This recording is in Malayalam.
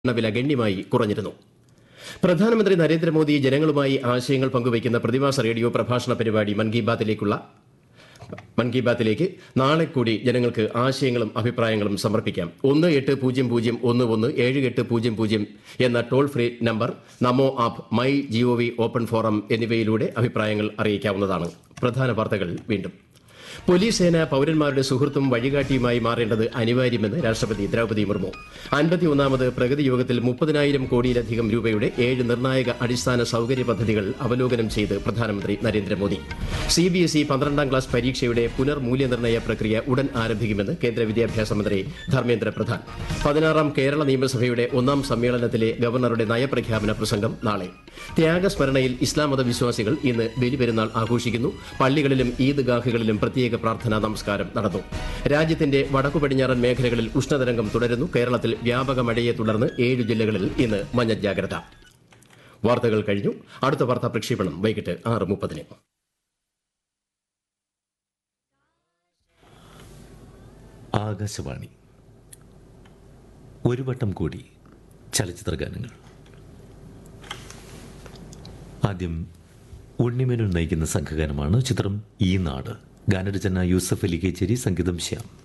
എണ്ണവില ഗണ്യമായി കുറഞ്ഞിരുന്നു പ്രധാനമന്ത്രി നരേന്ദ്രമോദി ജനങ്ങളുമായി ആശയങ്ങൾ പങ്കുവയ്ക്കുന്ന പ്രതിമാസ റേഡിയോ പ്രഭാഷണ പരിപാടി മൻ കി ബാത്തിലേക്കുള്ള മൻ കി ബാത്തിലേക്ക് നാളെ കൂടി ജനങ്ങൾക്ക് ആശയങ്ങളും അഭിപ്രായങ്ങളും സമർപ്പിക്കാം ഒന്ന് എട്ട് പൂജ്യം പൂജ്യം ഒന്ന് ഒന്ന് ഏഴ് എട്ട് പൂജ്യം പൂജ്യം എന്ന toll free number NaMo app my GOV open forum എന്നിവയിലൂടെ അഭിപ്രായങ്ങൾ അറിയിക്കാവുന്നതാണ് പ്രധാന വാർത്തകൾ വീണ്ടും പോലീസ് സേന പൌരന്മാരുടെ സുഹൃത്തും വഴികാട്ടിയുമായി മാറേണ്ടത് അനിവാര്യമെന്ന് രാഷ്ട്രപതി ദ്രൌപദി മുർമു അൻപത്തിയൊന്നാമത് പ്രഗതി യോഗത്തിൽ മുപ്പതിനായിരം കോടിയിലധികം രൂപയുടെ ഏഴ് നിർണായക അടിസ്ഥാന സൌകര്യ പദ്ധതികൾ അവലോകനം ചെയ്ത് പ്രധാനമന്ത്രി Narendra Modi C B S E പന്ത്രണ്ടാം ക്ലാസ് പരീക്ഷയുടെ പുനർമൂല്യനിർണ്ണയ പ്രക്രിയ ഉടൻ ആരംഭിക്കുമെന്ന് കേന്ദ്ര വിദ്യാഭ്യാസ മന്ത്രി ധർമ്മേന്ദ്ര പ്രധാൻ പതിനാറാം കേരള നിയമസഭയുടെ ഒന്നാം സമ്മേളനത്തിലെ ഗവർണറുടെ നയപ്രഖ്യാപന പ്രസംഗം നാളെ ത്യാഗസ്മരണയിൽ ഇസ്ലാം മത വിശ്വാസികൾ ഇന്ന് ബലിപെരുന്നാൾ ആഘോഷിക്കുന്നു പള്ളികളിലും ഈദ്ഗാഹുകളിലും പ്രത്യേക പ്രാർത്ഥനാ നമസ്കാരം നടന്നു രാജ്യത്തിന്റെ വടക്കു പടിഞ്ഞാറൻ മേഖലകളിൽ ഉഷ്ണതരംഗം തുടരുന്നു കേരളത്തിൽ വ്യാപക മഴയെ തുടർന്ന് ഏഴ് ജില്ലകളിൽ ഇന്ന് മഞ്ഞ ജാഗ്രത വാർത്തകൾ കഴിഞ്ഞു അടുത്ത വാർത്താ പ്രക്ഷേപണം വൈകിട്ട് ആറ് മുപ്പതിന് ആകാശവാണി ഒരു വട്ടം കൂടി ചലച്ചിത്ര ഗാനങ്ങൾ ആദ്യം ഉണ്ണിമേനോൻ നയിക്കുന്ന സംഘഗാനമാണ് ചിത്രം ഈ നാട് ഗാനരചന യൂസഫ് അലി കേച്ചേരി സംഗീതം ശ്യാം